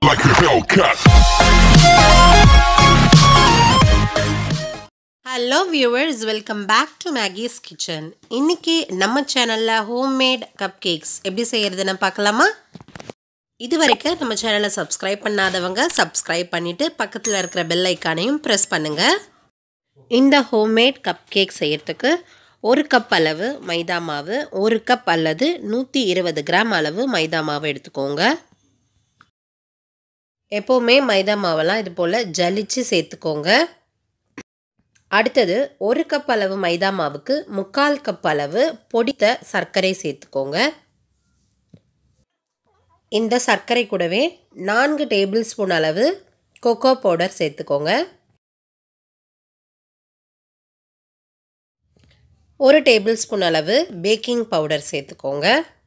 like a Hellcat. Hello viewers welcome back to Maggie's kitchen இன்னைக்கு நம்ம சேனலில் homemade cup cakes எப்படி செய்கிறதுன்னு பார்க்கலாமா இது வரைக்கும் நம்ம சேனலை சப்ஸ்கிரைப் பண்ணாதவங்க சப்ஸ்கிரைப் பண்ணிவிட்டு பக்கத்தில் இருக்கிற பெல் ஐக்கானையும் ப்ரெஸ் பண்ணுங்கள் இந்த ஹோம்மேட் கப் கேக் செய்கிறதுக்கு ஒரு கப் அளவு மைதா மாவு ஒரு கப் அல்லது நூற்றி இருபது கிராம் அளவு மைதா மாவு எடுத்துக்கோங்க எப்போவுமே மைதா மாவெல்லாம் இது போல் ஜலிச்சு சேர்த்துக்கோங்க அடுத்தது ஒரு கப் அளவு மைதா மாவுக்கு முக்கால் கப் அளவு பொடித்த சர்க்கரை சேர்த்துக்கோங்க இந்த சர்க்கரை கூடவே நான்கு டேபிள் ஸ்பூன் அளவு கொக்கோ பவுடர் சேர்த்துக்கோங்க ஒரு டேபிள் ஸ்பூன் அளவு பேக்கிங் பவுடர் சேர்த்துக்கோங்க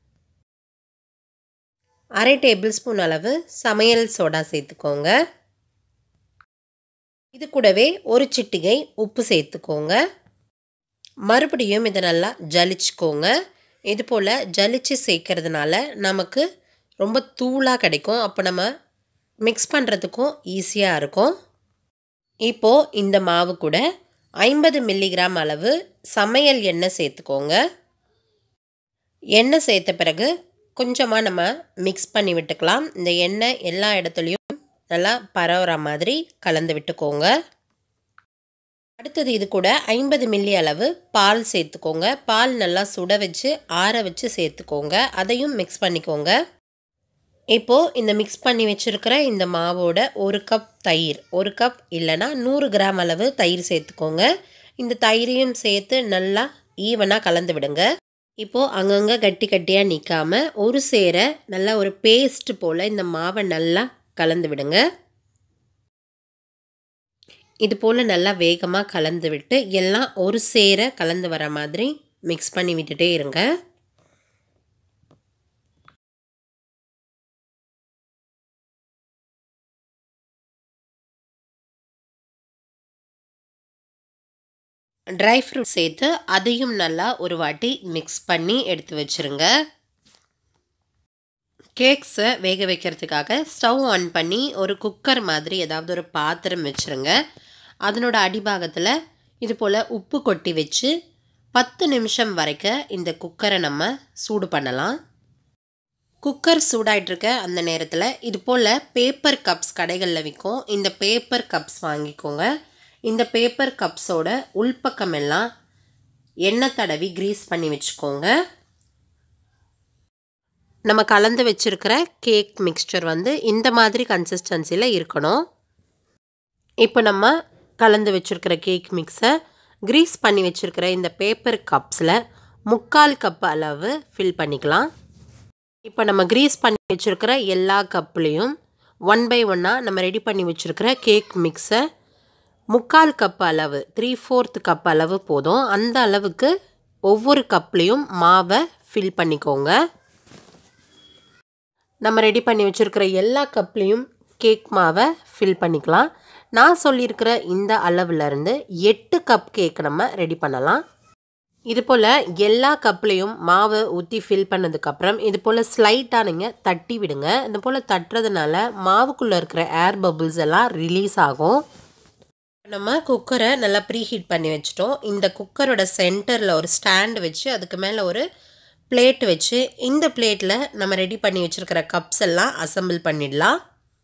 அரை டேபிள் ஸ்பூன் அளவு சமையல் சோடா சேர்த்துக்கோங்க இது கூடவே ஒரு சிட்டிகை உப்பு சேர்த்துக்கோங்க மறுபடியும் இதை நல்லா ஜலிச்சுக்கோங்க இது போல் ஜலிச்சு சேர்க்கறதுனால நமக்கு ரொம்ப தூளாக கிடைக்கும் அப்போ நம்ம மிக்ஸ் பண்ணுறதுக்கும் ஈஸியாக இருக்கும் இப்போது இந்த மாவு கூட ஐம்பது மில்லிகிராம் அளவு சமையல் எண்ணெய் சேர்த்துக்கோங்க எண்ணெய் சேர்த்த பிறகு கொஞ்சமாக நம்ம மிக்ஸ் பண்ணி விட்டுக்கலாம் இந்த எண்ணெய் எல்லா இடத்துலையும் நல்லா பரவுற மாதிரி கலந்து விட்டுக்கோங்க அடுத்தது இது கூட ஐம்பது மில்லி அளவு பால் சேர்த்துக்கோங்க பால் நல்லா சுட வச்சு ஆற வச்சு சேர்த்துக்கோங்க அதையும் மிக்ஸ் பண்ணிக்கோங்க இப்போது இந்த மிக்ஸ் பண்ணி வச்சுருக்கிற இந்த மாவோட ஒரு கப் தயிர் ஒரு கப் இல்லைன்னா நூறு கிராம் அளவு தயிர் சேர்த்துக்கோங்க இந்த தயிரையும் சேர்த்து நல்லா ஈவனாக கலந்து விடுங்க இப்போது அங்கங்கே கட்டி கட்டியாக நிற்காம ஒரு சேர நல்லா ஒரு பேஸ்ட் போல் இந்த மாவை நல்லா கலந்து விடுங்க இது போல் நல்லா வேகமாக கலந்து விட்டு எல்லாம் ஒரு சேர கலந்து வர மாதிரி மிக்ஸ் பண்ணி விட்டுட்டே இருங்க ட்ரை ஃப்ரூட் சேர்த்து அதையும் நல்லா ஒரு வாட்டி மிக்ஸ் பண்ணி எடுத்து வச்சுருங்க கேக்ஸை வேக வைக்கிறதுக்காக ஸ்டவ் ஆன் பண்ணி ஒரு குக்கர் மாதிரி ஏதாவது ஒரு பாத்திரம் வச்சுருங்க அதனோட அடிபாகத்தில் இது போல் உப்பு கொட்டி வச்சு பத்து நிமிஷம் வரைக்கும் இந்த குக்கரை நம்ம சூடு பண்ணலாம் குக்கர் சூடாயிட்ருக்க அந்த நேரத்தில் இது போல் பேப்பர் கப்ஸ் கடைகளில் விற்கும் இந்த பேப்பர் கப்ஸ் வாங்கிக்கோங்க இந்த பேப்பர் கப்ஸோட உள்பக்கம் எல்லாம் எண்ணெய் தடவி க்ரீஸ் பண்ணி வச்சுக்கோங்க நம்ம கலந்து வச்சுருக்கிற கேக் மிக்ஸ்சர் வந்து இந்த மாதிரி கன்சிஸ்டன்சியில் இருக்கணும் இப்போ நம்ம கலந்து வச்சுருக்கிற கேக் மிக்ஸை க்ரீஸ் பண்ணி வச்சுருக்கிற இந்த பேப்பர் கப்ஸில் முக்கால் கப் அளவு ஃபில் பண்ணிக்கலாம் இப்போ நம்ம க்ரீஸ் பண்ணி வச்சுருக்கிற எல்லா கப்லேயும் ஒன் பை ஒன்னாக நம்ம ரெடி பண்ணி வச்சுருக்கிற கேக் மிக்ஸை முக்கால் கப் அளவு த்ரீ ஃபோர்த் கப் அளவு போதும் அந்த அளவுக்கு ஒவ்வொரு கப்லேயும் மாவை ஃபில் பண்ணிக்கோங்க நம்ம ரெடி பண்ணி வச்சுருக்கிற எல்லா கப்லேயும் கேக் மாவை ஃபில் பண்ணிக்கலாம் நான் சொல்லியிருக்கிற இந்த அளவுலேருந்து எட்டு கப் கேக் நம்ம ரெடி பண்ணலாம் இது போல் எல்லா கப்லேயும் மாவை ஊற்றி ஃபில் பண்ணதுக்கப்புறம் இது போல் ஸ்லைட்டாக நீங்கள் தட்டி விடுங்க இது போல் தட்டுறதுனால மாவுக்குள்ளே இருக்கிற ஏர் பபுள்ஸ் எல்லாம் ரிலீஸ் ஆகும் நம்ம குக்கரை நல்லா ப்ரீ ஹீட் பண்ணி வச்சிட்டோம் இந்த குக்கரோட சென்டரில் ஒரு ஸ்டாண்ட் வச்சு அதுக்கு மேலே ஒரு பிளேட் வச்சு இந்த பிளேட்டில் நம்ம ரெடி பண்ணி வச்சுருக்கிற கப்ஸ் எல்லாம் அசம்பிள் பண்ணிடலாம்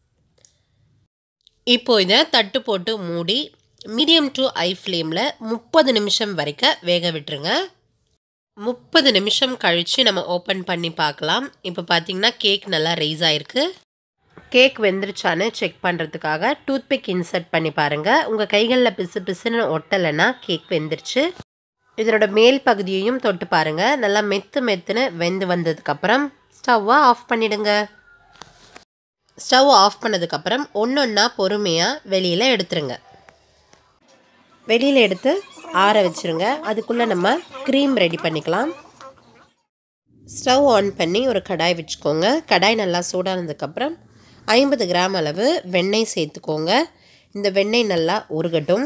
இப்போ இதை தட்டு போட்டு மூடி மீடியம் டு ஐ ஃப்ளேமில் முப்பது நிமிஷம் வரைக்கும் வேக விட்டுருங்க முப்பது நிமிஷம் கழித்து நம்ம ஓப்பன் பண்ணி பார்க்கலாம் இப்போ பார்த்திங்கன்னா கேக் நல்லா ரைஸ் ஆகிருக்கு கேக் வெந்துருச்சான்னு செக் பண்ணுறதுக்காக டூத்பிக் இன்சர்ட் பண்ணி பாருங்கள் உங்கள் கைகளில் பிசு பிசுன்னு ஒட்டலைன்னா கேக் வெந்துருச்சு இதனோட மேல் பகுதியையும் தொட்டு பாருங்கள் நல்லா மெத்து மெத்துன்னு வெந்து வந்ததுக்கப்புறம் ஸ்டவ்வை ஆஃப் பண்ணிடுங்க ஸ்டவ் ஆஃப் பண்ணதுக்கப்புறம் ஒன்று ஒன்றா பொறுமையாக வெளியில் எடுத்துருங்க வெளியில் எடுத்து ஆற வச்சுருங்க அதுக்குள்ளே நம்ம க்ரீம் ரெடி பண்ணிக்கலாம் ஸ்டவ் ஆன் பண்ணி ஒரு கடாய் வச்சுக்கோங்க கடாய் நல்லா சூடானதுக்கப்புறம் ஐம்பது கிராம் அளவு வெண்ணெய் சேர்த்துக்கோங்க இந்த வெண்ணெய் நல்லா உருகட்டும்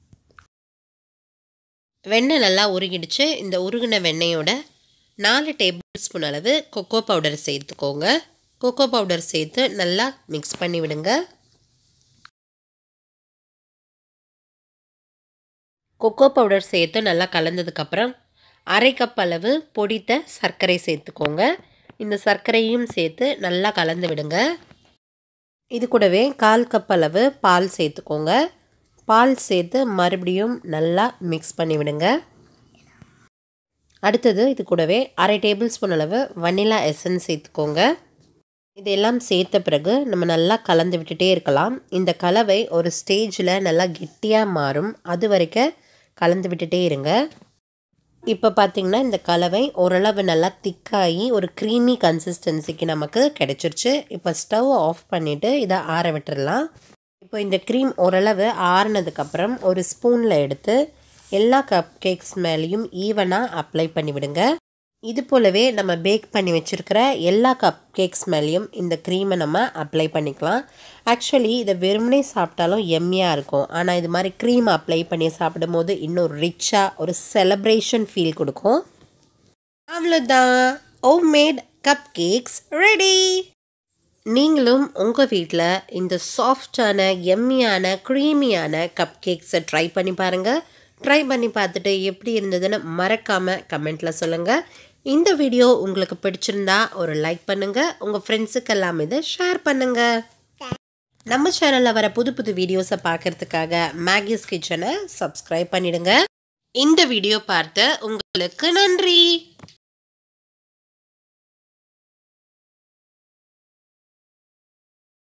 வெண்ணெய் நல்லா உருகிடுச்சு இந்த உருகின வெண்ணெயோட நாலு டேபிள் ஸ்பூன் அளவு கொக்கோ பவுடர் சேர்த்துக்கோங்க கொக்கோ பவுடர் சேர்த்து நல்லா மிக்ஸ் பண்ணி விடுங்க கொக்கோ பவுடர் சேர்த்து நல்லா கலந்ததுக்கப்புறம் அரை கப் அளவு பொடித்த சர்க்கரை சேர்த்துக்கோங்க இந்த சர்க்கரையும் சேர்த்து நல்லா கலந்து விடுங்க இது கூடவே கால் கப் அளவு பால் சேர்த்துக்கோங்க பால் சேர்த்து மறுபடியும் நல்லா மிக்ஸ் பண்ணி விடுங்க அடுத்தது இது கூடவே அரை டேபிள் ஸ்பூன் அளவு வனிலா எசன்ஸ் சேர்த்துக்கோங்க இதெல்லாம் சேர்த்த பிறகு நம்ம நல்லா கலந்து விட்டுட்டே இருக்கலாம் இந்த கலவை ஒரு ஸ்டேஜில் நல்லா கெட்டியாக மாறும் அது வரைக்கும் கலந்து விட்டுட்டே இருங்க இப்போ பார்த்திங்கன்னா இந்த கலவை ஓரளவு நல்லா திக்காகி ஒரு க்ரீமி கன்சிஸ்டன்சிக்கு நமக்கு கிடச்சிருச்சு இப்போ ஸ்டவ் ஆஃப் பண்ணிவிட்டு இதை ஆற விட்டுடலாம் இப்போ இந்த க்ரீம் ஓரளவு ஆறுனதுக்கப்புறம் ஒரு ஸ்பூனில் எடுத்து எல்லா கப் கேக்ஸ் மேலேயும் ஈவனாக அப்ளை பண்ணிவிடுங்க இது போலவே நம்ம பேக் பண்ணி வச்சுருக்கிற எல்லா கப் கேக்ஸ் மேலேயும் இந்த க்ரீமை நம்ம அப்ளை பண்ணிக்கலாம் ஆக்சுவலி இதை வெறுமனே சாப்பிட்டாலும் எம்மியாக இருக்கும் ஆனால் இது மாதிரி க்ரீம் அப்ளை பண்ணி சாப்பிடும்போது இன்னும் ரிச்சாக ஒரு செலப்ரேஷன் ஃபீல் கொடுக்கும் அவ்வளோதான் homemade cupcakes ready நீங்களும் உங்கள் வீட்டில் இந்த சாஃப்டான எம்மியான க்ரீமியான கப் கேக்ஸை ட்ரை பண்ணி பாருங்கள் ட்ரை பண்ணி பார்த்துட்டு எப்படி இருந்ததுன்னு மறக்காமல் கமெண்ட்டில் சொல்லுங்கள் இந்த வீடியோ உங்களுக்கு பிடிச்சிருந்தா ஒரு லைக் பண்ணுங்கள் உங்கள் ஃப்ரெண்ட்ஸுக்கெல்லாம் இதை ஷேர் பண்ணுங்கள் நம்ம சேனலில் வர புது புது வீடியோஸை பார்க்கறதுக்காக மேகிஸ் கிச்சனை சப்ஸ்கிரைப் பண்ணிடுங்க இந்த வீடியோ பார்த்த உங்களுக்கு நன்றி